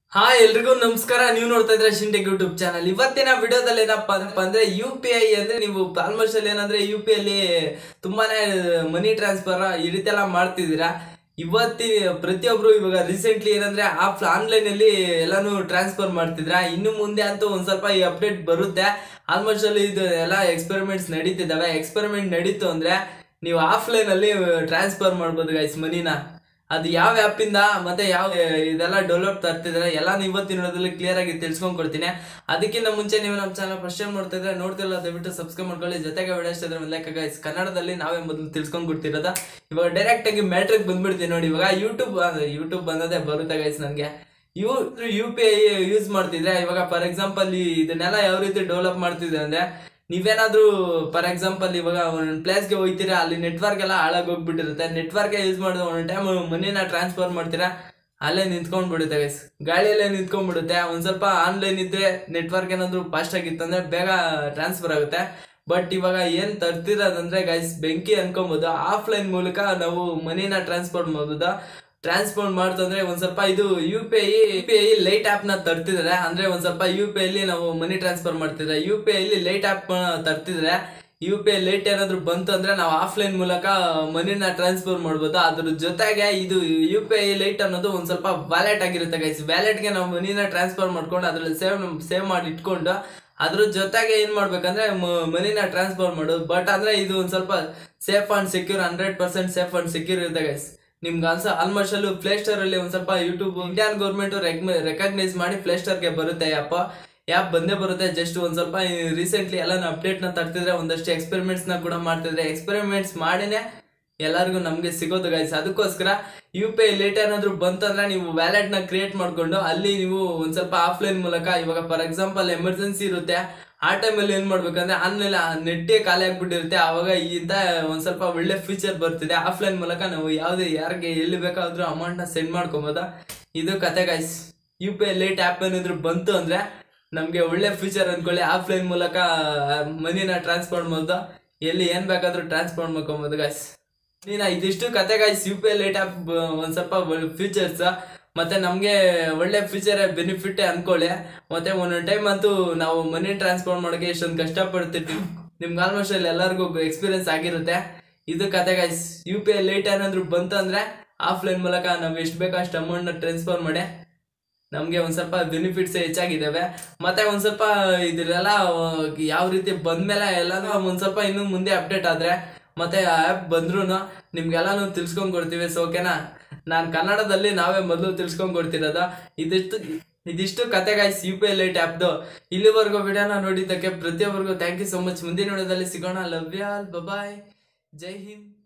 ಹಾ ಎಲ್ರಿಗೂ ನಮಸ್ಕಾರ ನೀವು ನೋಡ್ತಾ ಇದ್ರೆ ಶಿಂಟೆಕ್ ಯೂಟ್ಯೂಬ್ ಚಾನಲ್ ಇವತ್ತಿನ ವಿಡಿಯೋದಲ್ಲಿ ಏನಪ್ಪಾ ಅಂದ್ರಪ್ಪ ಅಂದ್ರೆ ಯು ಪಿ ಐ ಅಂದ್ರೆ ನೀವು ಆಲ್ಮೋಸ್ಟ್ ಅಲ್ಲಿ ಏನಂದ್ರೆ ಯು ಪಿ ಅಲ್ಲಿ ತುಂಬಾನೇ ಮನಿ ಟ್ರಾನ್ಸ್ಫರ್ ಈ ರೀತಿ ಎಲ್ಲ ಮಾಡ್ತಿದ್ದೀರಾ ಇವತ್ತಿ ಪ್ರತಿಯೊಬ್ರು ಇವಾಗ ರೀಸೆಂಟ್ಲಿ ಏನಂದ್ರೆ ಆಫ್ ಆನ್ಲೈನ್ ಅಲ್ಲಿ ಎಲ್ಲಾನು ಟ್ರಾನ್ಸ್ಫರ್ ಮಾಡ್ತಿದ್ರ ಇನ್ನು ಮುಂದೆ ಅಂತೂ ಒಂದ್ ಸ್ವಲ್ಪ ಈ ಅಪ್ಡೇಟ್ ಬರುತ್ತೆ ಆಲ್ಮೋಸ್ಟ್ ಅಲ್ಲಿ ಇದು ಎಲ್ಲ ಎಕ್ಸ್ಪೆರಿಮೆಂಟ್ಸ್ ನಡೀತಿದ್ದಾವೆ ಎಕ್ಸ್ಪೆರಿಮೆಂಟ್ ನಡೀತು ಅಂದ್ರೆ ನೀವು ಆಫ್ಲೈನ್ ಅಲ್ಲಿ ಟ್ರಾನ್ಸ್ಫರ್ ಮಾಡ್ಬೋದು ಗೈಸ್ ಮನಿನ ಅದು ಯಾವ ಆ್ಯಪಿಂದ ಮತ್ತೆ ಯಾವ ಇದೆಲ್ಲ ಡೆವಲಪ್ ತರ್ತಿದ್ರೆ ಎಲ್ಲ ಇವತ್ತಿನ ವಿಡಿಯೋದಲ್ಲಿ ಕ್ಲಿಯರ್ ಆಗಿ ತಿಳ್ಸ್ಕೊಂಡ್ ಕೊಡ್ತೀನಿ ಅದಕ್ಕಿಂತ ಮುಂಚೆ ನೀವು ನಮ್ಮ ಚಾನಲ್ ಫಸ್ಟ್ ಟೈಮ್ ನೋಡ್ತಾ ಇದ್ರೆ ನೋಡ್ತಿಲ್ಲ ದಯವಿಟ್ಟು ಸಬ್ಸ್ಕ್ರೈಬ್ ಮಾಡ್ಕೊಳ್ಳಿ ಜೊತೆಗೆ ವಿಡಿಯೋ ಇಷ್ಟ ಇದ್ರೆ ಲೈಕ್ ಗೈಸ್ ಕನ್ನಡದಲ್ಲಿ ನಾವೇ ಮೊದಲು ತಿಳ್ಸ್ಕೊಂಡ್ ಕೊಡ್ತಿರೋದ ಇವಾಗ ಡೈರೆಕ್ಟ್ ಆಗಿ ಮ್ಯಾಟ್ರಿಕ್ ಬಂದ್ಬಿಡ್ತೀನಿ ನೋಡಿ ಇವಾಗ ಯೂಟ್ಯೂಬ್ ಯೂಟ್ಯೂಬ್ ಬಂದದೇ ಬರುತ್ತೆ ಗೈಸ್ ನನಗೆ ಇವು ಯು ಪಿ ಐ ಯೂಸ್ ಮಾಡ್ತಿದ್ರೆ ಇವಾಗ ಫಾರ್ ಎಕ್ಸಾಂಪಲ್ ಇದನ್ನೆಲ್ಲ ಯಾವ ರೀತಿ ಡೆವಲಪ್ ಮಾಡ್ತಿದ್ರೆ ಅಂದ್ರೆ ನೀವೇನಾದ್ರೂ ಫಾರ್ ಎಕ್ಸಾಂಪಲ್ ಇವಾಗ ಒಂದು ಪ್ಲೇಸ್ಗೆ ಹೋಗ್ತೀರಾ ಅಲ್ಲಿ ನೆಟ್ವರ್ಕ್ ಎಲ್ಲ ಹಾಳಾಗಿ ಹೋಗ್ಬಿಟ್ಟಿರುತ್ತೆ ನೆಟ್ವರ್ಕ್ ಯೂಸ್ ಮಾಡಿದ್ರೆ ಒಂದು ಟೈಮ್ ಮನಿನ ಟ್ರಾನ್ಸ್ಫರ್ ಮಾಡ್ತೀರಾ ಅಲ್ಲೇ ನಿಂತ್ಕೊಂಡ್ಬಿಡುತ್ತೆ ಗೈಸ್ ಗಾಳಿಯಲ್ಲೇ ನಿಂತ್ಕೊಂಡ್ಬಿಡುತ್ತೆ ಒಂದ್ ಸ್ವಲ್ಪ ಆನ್ಲೈನ್ ಇದ್ರೆ ನೆಟ್ವರ್ಕ್ ಏನಾದ್ರು ಫಾಸ್ಟ್ ಆಗಿತ್ತಂದ್ರೆ ಬೇಗ ಟ್ರಾನ್ಸ್ಫರ್ ಆಗುತ್ತೆ ಬಟ್ ಇವಾಗ ಏನ್ ತರ್ತಿರೋದಂದ್ರೆ ಗೈಸ್ ಬೆಂಕಿ ಅನ್ಕೊಬಹುದು ಆಫ್ಲೈನ್ ಮೂಲಕ ನಾವು ಮನಿನ ಟ್ರಾನ್ಸ್ಫರ್ ಮಾಡ್ಬೋದು ಟ್ರಾನ್ಸ್ಪೋರ್ಟ್ ಮಾಡ್ತಂದ್ರೆ ಒಂದ್ ಸ್ವಲ್ಪ ಇದು U P I U P I lite app ನ ತರ್ತಿದ್ರೆ ಅಂದ್ರೆ ಒಂದ್ ಸ್ವಲ್ಪ ಯು ಪಿ ಐಲಿ ನಾವು ಮನಿ ಟ್ರಾನ್ಸ್ಫರ್ ಮಾಡ್ತಿದ್ರೆ ಯು ಪಿ ಐಲಿ ಲೈಟ್ ಆಪ್ ತರ್ತಿದ್ರೆ ಯು ಪಿ ಐ ಲೈಟ್ ಏನಾದ್ರು ಬಂತು ಅಂದ್ರೆ ನಾವು ಆಫ್ಲೈನ್ ಮೂಲಕ ಮನಿನ ಟ್ರಾನ್ಸ್ಫರ್ ಮಾಡ್ಬೋದು ಅದ್ರ ಜೊತೆಗೆ ಇದು ಯು ಪಿ ಐ ಲೈಟ್ ಅನ್ನೋದು ಒಂದ್ ಸ್ವಲ್ಪ ವ್ಯಾಲೆಟ್ ಆಗಿರುತ್ತೆ ಗೈಸ್ ವ್ಯಾಲೆಟ್ಗೆ ನಾವು ಮನಿನ ಟ್ರಾನ್ಸ್ಫರ್ ಮಾಡ್ಕೊಂಡು ಅದ್ರಲ್ಲಿ ಸೇವ್ ಸೇವ್ ಮಾಡಿ ಇಟ್ಕೊಂಡು ಅದ್ರ ಜೊತೆಗೆ ಏನ್ ಮಾಡ್ಬೇಕಂದ್ರೆ ಮ- ಮನಿನ ಟ್ರಾನ್ಸ್ಫರ್ ಮಾಡೋದು ಬಟ್ ಅಂದ್ರೆ ಇದು ಒಂದ್ ಸ್ವಲ್ಪ safe and secure hundred percent safe and secure ಇರುತ್ತೆ ಗೈಸ್ ನಿಮ್ಗೆ ಅನ್ಸ ಆಲ್ಮೋಸ್ಟ್ ಅಲ್ಲೂ ಪ್ಲೇ ಸ್ಟೋರ್ ಅಲ್ಲಿ ಒಂದ್ ಸ್ವಲ್ಪ ಯೂಟ್ಯೂಬ್ ಇಂಡಿಯನ್ ಗೌರ್ಮೆಂಟ್ ರೆಕಗ್ನೈಸ್ ಮಾಡಿ ಪ್ಲೇ ಗೆ ಬರುತ್ತೆ ಆ್ಯಪ್ ಆ್ಯಪ್ ಬಂದೇ ಬರುತ್ತೆ ಜಸ್ಟ್ ಒಂದ್ ಸ್ವಲ್ಪ ರೀಸೆಂಟ್ಲಿ ಎಲ್ಲ ಅಪ್ಡೇಟ್ ನ ತರ್ತಿದ್ರೆ ಒಂದಷ್ಟು ಎಕ್ಸ್ಪೆರಿಮೆಂಟ್ಸ್ ನ ಕೂಡ ಮಾಡ್ತಿದ್ರೆ ಎಕ್ಸ್ಪೆರಿಮೆಂಟ್ಸ್ ಮಾಡಿನೇ ಎಲ್ಲರಿಗೂ ನಮ್ಗೆ ಸಿಗೋದು ಗೈಸ್ ಅದಕ್ಕೋಸ್ಕರ ಯು ಪಿ ಐ ಲೇಟ್ ಏನಾದ್ರು ಬಂತಂದ್ರೆ ನೀವು ವ್ಯಾಲೆಟ್ ನ ಕ್ರಿಯೇಟ್ ಮಾಡ್ಕೊಂಡು ಅಲ್ಲಿ ನೀವು ಒಂದ್ ಸ್ವಲ್ಪ ಆಫ್ಲೈನ್ ಮೂಲಕ ಇವಾಗ ಫಾರ್ ಎಕ್ಸಾಂಪಲ್ ಎಮರ್ಜೆನ್ಸಿ ಇರುತ್ತೆ ಆ ಟೈಮಲ್ಲಿ ಏನ್ ಮಾಡ್ಬೇಕಂದ್ರೆ ಆನ್ಲೈನ್ ನೆಟ್ಟೆ ಖಾಲಿ ಆಗ್ಬಿಟ್ಟಿರುತ್ತೆ ಅವಾಗ ಇಂತ ಒಂದ್ ಸ್ವಲ್ಪ ಒಳ್ಳೆ ಫೀಚರ್ ಬರ್ತಿದೆ ಆಫ್ಲೈನ್ ಮೂಲಕ ನಾವು ಯಾವ್ದೇ ಯಾರಿಗೆ ಎಲ್ಲಿ ಬೇಕಾದ್ರೂ ಅಮೌಂಟ್ ನ ಸೆಂಡ್ ಮಾಡ್ಕೊಬೋದಾ ಇದು ಕತೆ guys U P I lite app ಏನಾದ್ರು ಬಂತು ಅಂದ್ರೆ ನಮ್ಗೆ ಒಳ್ಳೆ ಫೀಚರ್ ಅನ್ಕೊಳ್ಳಿ ಆಫ್ಲೈನ್ ಮೂಲಕ ಮನಿನ ಟ್ರಾನ್ಸ್ಫರ್ ಮಾಡ್ಬೋದು ಎಲ್ಲಿ ಏನ್ ಬೇಕಾದ್ರೂ ಟ್ರಾನ್ಸ್ಫರ್ ಮಾಡ್ಕೊಬೋದು ಗೈಸ್ ನೀನ ಇದಿಷ್ಟು ಕತೆ guys U P I lite app ಒಂದ್ ಸ್ವಲ್ಪ ಫೀಚರ್ಸ್ ಮತ್ತೆ ನಮ್ಗೆ ಒಳ್ಳೆ ಫ್ಯೂಚರ್ ಬೆನಿಫಿಟ್ ಅನ್ಕೊಳ್ಳಿ ಮತ್ತೆ ಒಂದೊಂದು ಟೈಮ್ ಅಂತೂ ನಾವು ಮನಿ ಟ್ರಾನ್ಸ್ಫರ್ ಮಾಡೋಕೆ ಎಷ್ಟೊಂದು ಕಷ್ಟಪಡ್ತಿರ್ತೀವಿ ನಿಮ್ಗೆ ಆಲ್ಮೋಸ್ಟ್ ಅಲ್ಲಿ ಎಲ್ಲರಿಗೂ ಎಕ್ಸ್ಪೀರಿಯನ್ಸ್ ಆಗಿರುತ್ತೆ ಇದು ಕತೆ guys U P I lite ಏನಾದ್ರು ಬಂತು ಅಂದ್ರೆ ಆಫ್ಲೈನ್ ಮೂಲಕ ನಾವು ಎಷ್ಟು ಬೇಕೋ ಅಷ್ಟು ಅಮೌಂಟ್ನ ಟ್ರಾನ್ಸ್ಫರ್ ಮಾಡಿ ನಮಗೆ ಒಂದ್ ಸ್ವಲ್ಪ ಬೆನಿಫಿಟ್ಸ್ ಹೆಚ್ಚಾಗಿದ್ದಾವೆ ಮತ್ತೆ ಒಂದ್ ಸ್ವಲ್ಪ ಇದ್ರೆಲ್ಲ ಯಾವ ರೀತಿ ಬಂದ್ಮೇಲೆ ಎಲ್ಲಾನು ಒಂದ್ ಸ್ವಲ್ಪ ಇನ್ನು ಮುಂದೆ ಅಪ್ಡೇಟ್ ಆದ್ರೆ ಮತ್ತೆ ಆ್ಯಪ್ ಬಂದ್ರು ನಿಮ್ಗೆಲ್ಲಾನು ತಿಳ್ಸ್ಕೊಂಡ್ ಕೊಡ್ತೀವಿ ಸೊ ಓಕೆನಾ ನಾನ್ ಕನ್ನಡದಲ್ಲಿ ನಾವೇ ಮೊದಲು ತಿಳ್ಸ್ಕೊಂಡ್ ಕೊಡ್ತಿರೋದು ಇದಿಷ್ಟು ಇದಿಷ್ಟು ಕತೆ guys U P I lite ಆ್ಯಪ್ದು ಇಲ್ಲಿವರೆಗೂ ವಿಡಿಯೋನ ನೋಡಿದ್ದಕ್ಕೆ ಪ್ರತಿಯೊಬ್ಬರಿಗೂ ಥ್ಯಾಂಕ್ ಯು ಸೊ ಮಚ್ ಮುಂದಿನ ವಿಡಿಯೋದಲ್ಲಿ ಸಿಗೋಣ ಲವ್ ಯಾಲ್ ಬಾಯ್ ಜೈ ಹಿಂದ್